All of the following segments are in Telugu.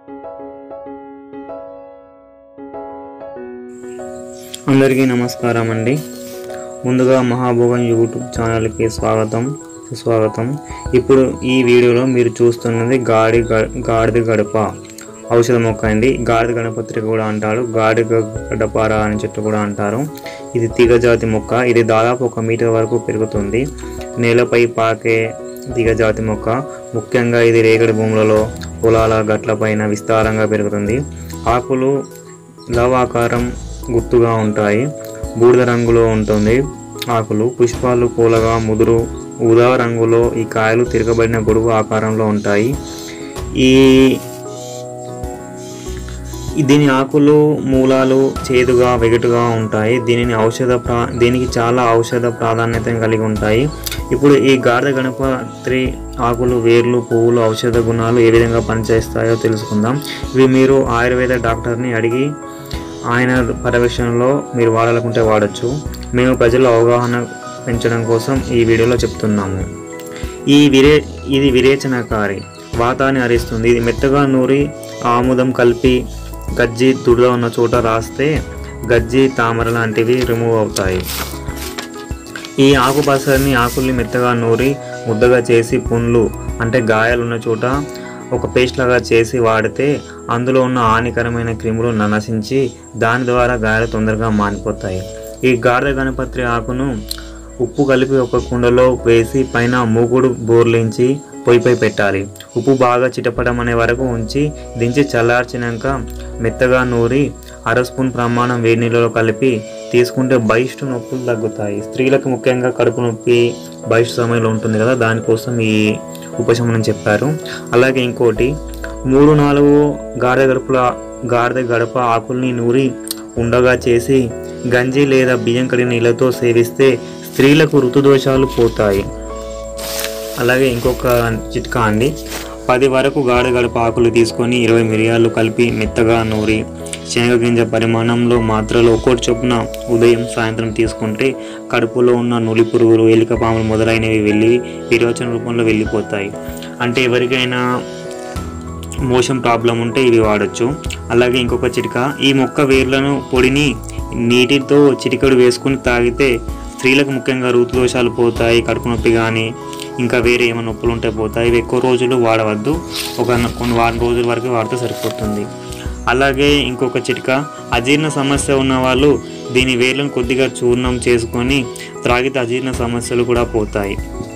అందరికీ నమస్కారం అండి ముందుగా మహాభోగం యూట్యూబ్ ఛానల్కి స్వాగతం సుస్వాగతం ఇప్పుడు ఈ వీడియోలో మీరు చూస్తున్నది గాడి గ- గాడిద గడప ఔషధ మొక్క అండి గాడిద గణపత్రి కూడా అంటారు గాడిద గడపార అని చెట్టు కూడా అంటారు ఇది తీగజాతి మొక్క ఇది దాదాపు ఒక మీటర్ వరకు పెరుగుతుంది నేలపై పాకే తీగజాతి మొక్క ముఖ్యంగా ఇది రేగడి భూములలో పొలాల గట్లపైన విస్తారంగా పెరుగుతుంది ఆకులు లవాకారం గుర్తుగా ఉంటాయి బూడిద రంగులో ఉంటుంది ఆకులు పుష్పాలు పూలగా ముదురు ఊదా రంగులో ఈ కాయలు తిరగబడిన గొడుగు ఆకారంలో ఉంటాయి ఈ దీని ఆకులు మూలాలు చేదుగా వెగటుగా ఉంటాయి దీనిని ఔషధ ప్రా దీనికి చాలా ఔషధ ప్రాధాన్యత కలిగి ఉంటాయి ఇప్పుడు ఈ గాడిద గణపత్రి ఆకులు వేర్లు పువ్వులు ఔషధ గుణాలు ఏ విధంగా పనిచేస్తాయో తెలుసుకుందాం ఇవి మీరు ఆయుర్వేద డాక్టర్ని అడిగి ఆయన పర్యవేక్షణలో మీరు వాడాలనుకుంటే వాడచ్చు మేము ప్రజల అవగాహన పెంచడం కోసం ఈ వీడియోలో చెప్తున్నాము ఈ విరే ఇది విరేచనకారి వాతాన్ని హరిస్తుంది ఇది మెత్తగా నూరి ఆముదం కలిపి గజ్జి దురద ఉన్న చోట రాస్తే గజ్జి తామర లాంటివి రిమూవ్ అవుతాయి ఈ ఆకుపసరిని ఆకుల్ని మెత్తగా నూరి ముద్దగా చేసి పుండ్లు అంటే గాయాలు ఉన్న చోట ఒక పేస్ట్ లాగా చేసి వాడితే అందులో ఉన్న హానికరమైన క్రిములు నశించి దాని ద్వారా గాయాలు తొందరగా మానిపోతాయి ఈ గాడిద గణపత్రి ఆకును ఉప్పు కలిపి ఒక కుండలో వేసి పైన మూగుడు బోర్లించి పొయ్యిపై పెట్టాలి ఉప్పు బాగా చిటపడం అనే వరకు ఉంచి దించి చల్లార్చినాక మెత్తగా నూరి అర స్పూన్ ప్రమాణం వేడి నీళ్ళలో కలిపి తీసుకుంటే బహిష్టు నొప్పులు తగ్గుతాయి స్త్రీలకు ముఖ్యంగా కడుపు నొప్పి బహిష్టు సమయంలో ఉంటుంది కదా దానికోసం ఈ ఉపశమనం చెప్పారు అలాగే ఇంకోటి మూడు నాలుగు గాడిద గడపల గాడిద గడప ఆకుల్ని నూరి ఉండగా చేసి గంజి లేదా బియ్యం కడిగిన నీళ్ళతో సేవిస్తే స్త్రీలకు ఋతుదోషాలు పోతాయి అలాగే ఇంకొక చిట్కా అండి పది వరకు గాఢ గడప ఆకులు తీసుకొని ఇరవై మిరియాలు కలిపి మెత్తగా నూరి శనగ గింజ పరిమాణంలో మాత్రలు ఒక్కోటి చొప్పున ఉదయం సాయంత్రం తీసుకుంటే కడుపులో ఉన్న నులి పురుగులు ఎలిక పాములు మొదలైనవి వెళ్ళి విరోచన రూపంలో వెళ్ళిపోతాయి అంటే ఎవరికైనా మోషన్ ప్రాబ్లం ఉంటే ఇవి వాడచ్చు అలాగే ఇంకొక చిటిక ఈ మొక్క వేర్లను పొడిని నీటితో చిటికడు వేసుకుని తాగితే స్త్రీలకు ముఖ్యంగా ఋతుదోషాలు పోతాయి కడుపు నొప్పి కానీ ఇంకా వేరే ఏమైనా నొప్పులు ఉంటే పోతాయి ఇవి ఎక్కువ రోజులు వాడవద్దు ఒక న- కొన్ని వారం రోజుల వరకు వాడితే సరిపోతుంది అలాగే ఇంకొక చిటిక అజీర్ణ సమస్య ఉన్న వాళ్ళు దీని వేర్లను కొద్దిగా చూర్ణం చేసుకొని త్రాగితే అజీర్ణ సమస్యలు కూడా పోతాయి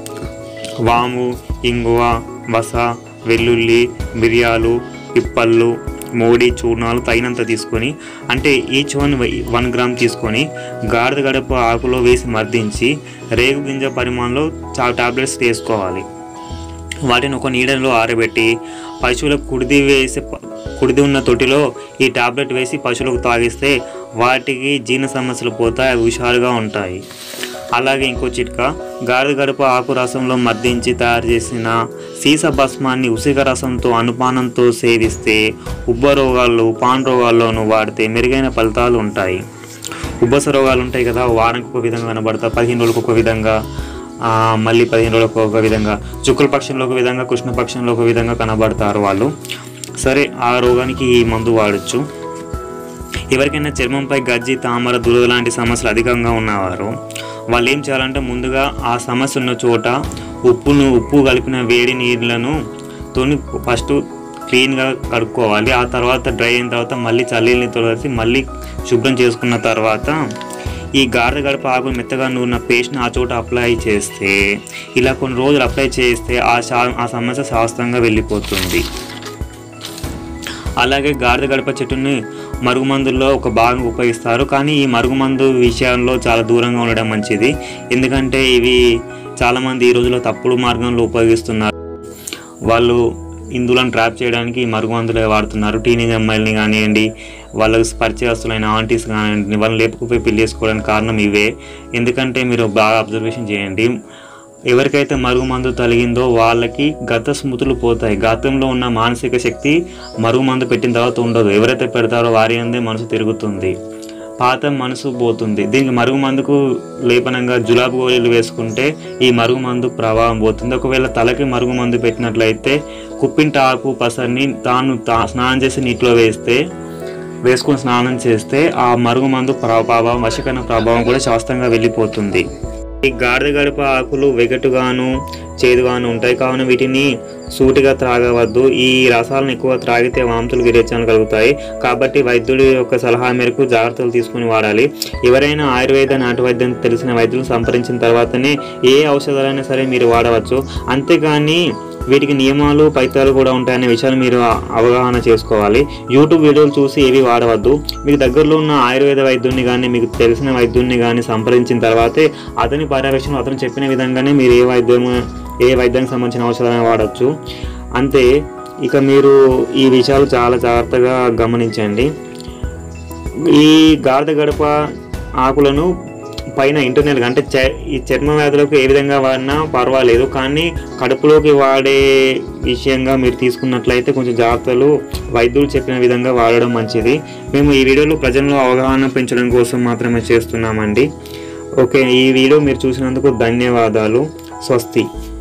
వాము ఇంగువ వస వెల్లుల్లి మిరియాలు పిప్పళ్ళు మోడి చూర్ణాలు తగినంత తీసుకొని అంటే ఈచ్ వన్ వన్ గ్రామ్ తీసుకొని గాడిద గడప ఆకులో వేసి మర్దించి రేగు గింజ పరిమాణంలో చా టాబ్లెట్స్ వేసుకోవాలి వాటిని ఒక నీడలో ఆరబెట్టి పశువులకు కుడిది వేసి కుడిది ఉన్న తొట్టిలో ఈ టాబ్లెట్ వేసి పశువులకు తాగిస్తే వాటికి జీర్ణ సమస్యలు పోతాయి అవి హుషారుగా ఉంటాయి అలాగే ఇంకో చిట్కా గాడిద గడప ఆకు రసంలో మర్దించి తయారు చేసిన సీస భస్మాన్ని ఉసిక రసంతో అనుపానంతో సేవిస్తే ఉబ్బ రోగాల్లో పాన్ రోగాల్లోనూ వాడితే మెరుగైన ఫలితాలు ఉంటాయి ఉబ్బస రోగాలు ఉంటాయి కదా వారానికి ఒక విధంగా కనబడతాయి పదిహేను రోజులకు ఒక విధంగా ఆ, మళ్ళీ పదిహేను రోజులకు ఒక విధంగా శుక్ల పక్షంలో ఒక విధంగా కృష్ణ పక్షంలో ఒక విధంగా కనబడతారు వాళ్ళు సరే ఆ రోగానికి ఈ మందు వాడచ్చు ఎవరికైనా చర్మంపై గజ్జి తామర దురద లాంటి సమస్యలు అధికంగా ఉన్నవారు వాళ్ళు ఏం చేయాలంటే ముందుగా ఆ సమస్య ఉన్న చోట ఉప్పును ఉప్పు కలిపిన వేడి నీళ్ళను తోని ఫస్ట్ క్లీన్గా కడుక్కోవాలి ఆ తర్వాత డ్రై అయిన తర్వాత మళ్ళీ చల్లీని తొలసి మళ్ళీ శుభ్రం చేసుకున్న తర్వాత ఈ గాడిద గడప ఆకులు మెత్తగా నూరిన పేస్ట్ని ఆ చోట అప్లై చేస్తే ఇలా కొన్ని రోజులు అప్లై చేస్తే ఆ శా ఆ సమస్య శాస్త్రంగా వెళ్ళిపోతుంది అలాగే గాడిద గడప చెట్టుని మరుగుమందుల్లో ఒక భాగం ఉపయోగిస్తారు కానీ ఈ మరుగుమందు విషయంలో చాలా దూరంగా ఉండడం మంచిది ఎందుకంటే ఇవి చాలామంది ఈ రోజుల్లో తప్పుడు మార్గంలో ఉపయోగిస్తున్నారు వాళ్ళు హిందువులను ట్రాప్ చేయడానికి ఈ మరుగుమందులే వాడుతున్నారు టీనేజ్ అమ్మాయిలని కానివ్వండి వాళ్ళకి పరిచయస్తులైన ఆంటీస్ కానివ్వండి వాళ్ళని లేపుకుపోయి పెళ్లి చేసుకోవడానికి కారణం ఇవే ఎందుకంటే మీరు బాగా అబ్జర్వేషన్ చేయండి ఎవరికైతే మరుగుమందు తగిలిందో వాళ్ళకి గత స్మృతులు పోతాయి గతంలో ఉన్న మానసిక శక్తి మరుగుమందు పెట్టిన తర్వాత ఉండదు ఎవరైతే పెడతారో వారి అందే మనసు తిరుగుతుంది పాత మనసు పోతుంది దీనికి మరుగు మందుకు లేపనంగా జులాబు గోళీలు వేసుకుంటే ఈ మరుగు మందు ప్రభావం పోతుంది ఒకవేళ తలకి మరుగు మందు పెట్టినట్లయితే కుప్పింట ఆకు పసరిని తాను తా స్నానం చేసి నీటిలో వేస్తే వేసుకొని స్నానం చేస్తే ఆ మరుగు మందు ప్రభావం వశకరణ ప్రభావం కూడా శాస్త్రంగా వెళ్ళిపోతుంది ఈ గాడిద గడప ఆకులు వెగటుగాను చేదుగాను ఉంటాయి కావున వీటిని సూటిగా త్రాగవద్దు ఈ రసాలను ఎక్కువ త్రాగితే వాంతులు విరేచనలు కలుగుతాయి కాబట్టి వైద్యుడి యొక్క సలహా మేరకు జాగ్రత్తలు తీసుకుని వాడాలి ఎవరైనా ఆయుర్వేద నాటు వైద్యం తెలిసిన వైద్యులను సంప్రదించిన తర్వాతనే ఏ ఔషధాలైనా సరే మీరు వాడవచ్చు అంతేగాని వీటికి నియమాలు ఫలితాలు కూడా ఉంటాయనే విషయాలు మీరు ఆ- అవగాహన చేసుకోవాలి యూట్యూబ్ వీడియోలు చూసి ఏవి వాడవద్దు మీకు దగ్గరలో ఉన్న ఆయుర్వేద వైద్యుడిని కానీ మీకు తెలిసిన వైద్యుడిని కానీ సంప్రదించిన తర్వాతే అతని పర్యవేక్షణ అతను చెప్పిన విధంగానే మీరు ఏ వైద్యం ఏ వైద్యానికి సంబంధించిన ఔషధాలను వాడచ్చు అంతే ఇక మీరు ఈ విషయాలు చాలా జాగ్రత్తగా గమనించండి ఈ గాడిద గడప ఆకులను పైన ఇంటర్నల్గా అంటే చ ఈ చర్మ వ్యాధులకు ఏ విధంగా వాడినా పర్వాలేదు కానీ కడుపులోకి వాడే విషయంగా మీరు తీసుకున్నట్లయితే కొంచెం జాగ్రత్తలు వైద్యులు చెప్పిన విధంగా వాడడం మంచిది మేము ఈ వీడియోలో ప్రజల్లో అవగాహన పెంచడం కోసం మాత్రమే చేస్తున్నామండి ఓకే ఈ వీడియో మీరు చూసినందుకు ధన్యవాదాలు స్వస్తి